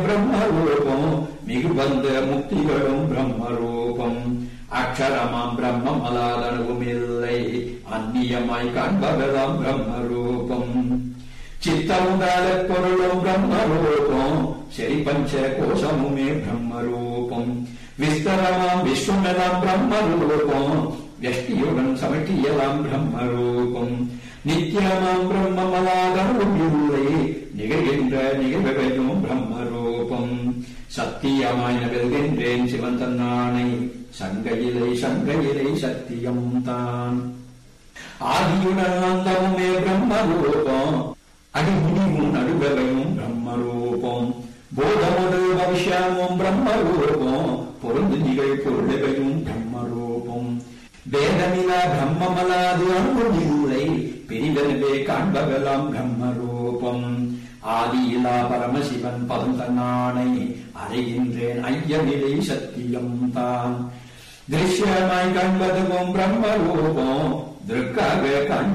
பிரம்மரூபம் மிகுவந்த முக்திகளும் பிரம்மரூபம் அக்ஷரமாம் பிரம்மம் அலாதனவும் இல்லை அந்நியமாய் காண்பவதாம் பிரம்மரூபம் சித்தமுண்டால பொருளும் பிரம்மரூபம் சரி பஞ்ச கோஷமுமே பிரம்மரூபம் விஸ்தரமாம் விஸ்வமெல்லாம் பிரம்மரூபம் வியஷ்டியுடன் சமட்டியலாம் பிரம்மரூபம் நித்தியமாம் பிரம்மமலாதனவும் இல்லை நிகழ்கின்ற நிகழ்வையும் பிரம்மரூபம் சத்தியமாய் நகழ்கின்றேன் சிவன் தன்னானை சங்கையிலை சங்கையிலை சத்தியம் தான் ஆதியுடன் அந்தமுமே பிரம்மரூபம் அடிமுடிவும் நடுவகையும் பிரம்மரூபம் போதமுடு பவிஷ்யமும் பிரம்மரூபம் பொருந்து நிகழ் பொருளுகையும் பிரம்மரூபம் வேதமிலா பிரம்மமலாது அன்புமில்லை பிரிவெனவே காண்பகலாம் பிரம்மரூபம் ஆதியிலா பரமசிவன் பதம் தன்னானை அறைகின்றேன் ஐயமிலை சத்தியம் தான் திருஷ்யமாய் காண்பதுவும் பிரம்மரூபம் திருக்காக காண்ப